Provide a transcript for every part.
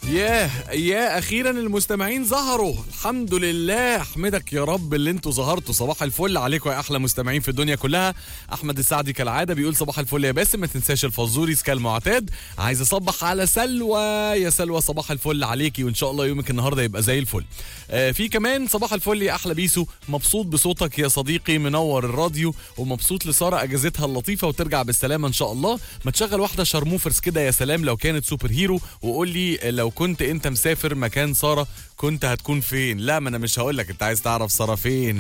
ياه يا اخيرا المستمعين ظهروا الحمد لله احمدك يا رب اللي انتوا ظهرتوا صباح الفل عليكم يا احلى مستمعين في الدنيا كلها احمد السعدي كالعاده بيقول صباح الفل يا باسم ما تنساش الفزوري كالمعتاد عايز اصبح على سلوى يا سلوى صباح الفل عليكي وان شاء الله يومك النهارده يبقى زي الفل آه في كمان صباح الفل يا احلى بيسو مبسوط بصوتك يا صديقي منور الراديو ومبسوط لساره اجازتها اللطيفه وترجع بالسلامه ان شاء الله ما تشغل واحده شرموفرز كده يا سلام لو كانت سوبر هيرو وقول لي لو كنت انت مسافر مكان ساره كنت هتكون فين لا ما انا مش هقول لك انت عايز تعرف ساره فين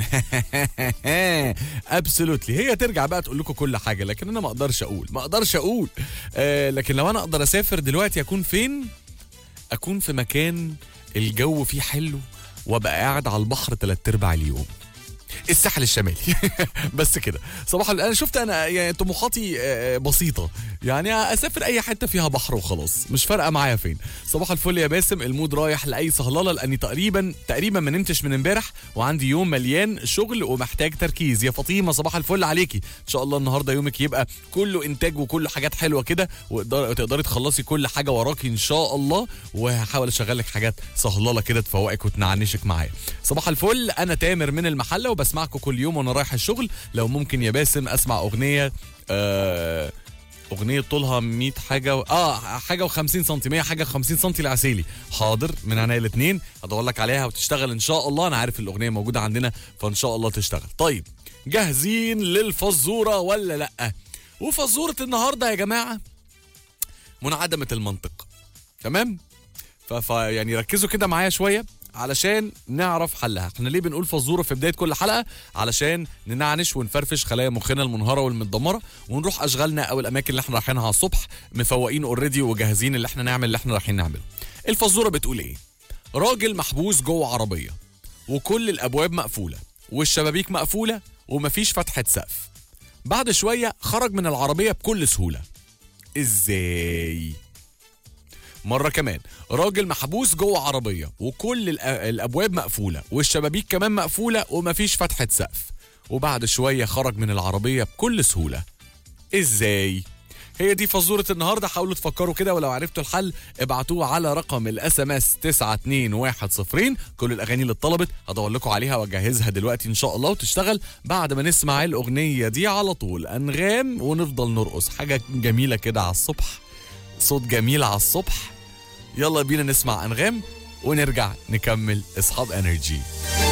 ابسولوتلي هي ترجع بقى تقول لكم كل حاجه لكن انا ما اقدرش اقول ما اقدرش اقول آه لكن لو انا اقدر اسافر دلوقتي اكون فين اكون في مكان الجو فيه حلو وابقى قاعد على البحر تلات ارباع اليوم الساحل الشمالي بس كده صباح ال- انا شفت انا يعني طموحاتي آه، بسيطه يعني اسافر اي حته فيها بحر وخلاص مش فارقه معايا فين صباح الفل يا باسم المود رايح لاي صهلله لاني تقريبا تقريبا ما نمتش من امبارح وعندي يوم مليان شغل ومحتاج تركيز يا فاطمه صباح الفل عليكي ان شاء الله النهارده يومك يبقى كله انتاج وكله حاجات حلوه كده وتقدر- وتقدري تخلصي كل حاجه وراكي ان شاء الله وهحاول اشغل لك حاجات صهلله كده تفوقك وتنعنشك معايا صباح الفل انا تامر من المحله وبسمعكم كل يوم وانا رايح الشغل لو ممكن يا باسم اسمع اغنيه آه اغنيه طولها 100 حاجه و... اه حاجه و50 سم 100 حاجه و50 سم العسيلي حاضر من عينيا الاثنين هدور لك عليها وتشتغل ان شاء الله انا عارف الاغنيه موجوده عندنا فان شاء الله تشتغل طيب جاهزين للفزوره ولا لا وفزوره النهارده يا جماعه منعدمه المنطق تمام ف... ف يعني ركزوا كده معايا شويه علشان نعرف حلها احنا ليه بنقول فزوره في بدايه كل حلقه علشان ننعنش ونفرفش خلايا مخنا المنهاره والمتدمره ونروح اشغالنا او الاماكن اللي احنا رايحينها على الصبح مفوقين اوريدي وجاهزين اللي احنا نعمل اللي احنا رايحين نعمله الفزوره بتقول ايه راجل محبوس جوه عربيه وكل الابواب مقفوله والشبابيك مقفوله ومفيش فتحه سقف بعد شويه خرج من العربيه بكل سهوله ازاي مرة كمان راجل محبوس جوه عربية وكل الأ- الأبواب مقفولة والشبابيك كمان مقفولة ومفيش فتحة سقف وبعد شوية خرج من العربية بكل سهولة ازاي؟ هي دي فزورة النهاردة حاولوا تفكروا كده ولو عرفتوا الحل ابعتوه على رقم الاس ام اس 92110 كل الاغاني اللي اتطلبت هدور لكم عليها واجهزها دلوقتي ان شاء الله وتشتغل بعد ما نسمع الاغنية دي على طول انغام ونفضل نرقص حاجة جميلة كده على الصبح صوت جميل على الصبح يلا بينا نسمع انغام ونرجع نكمل اصحاب انرجي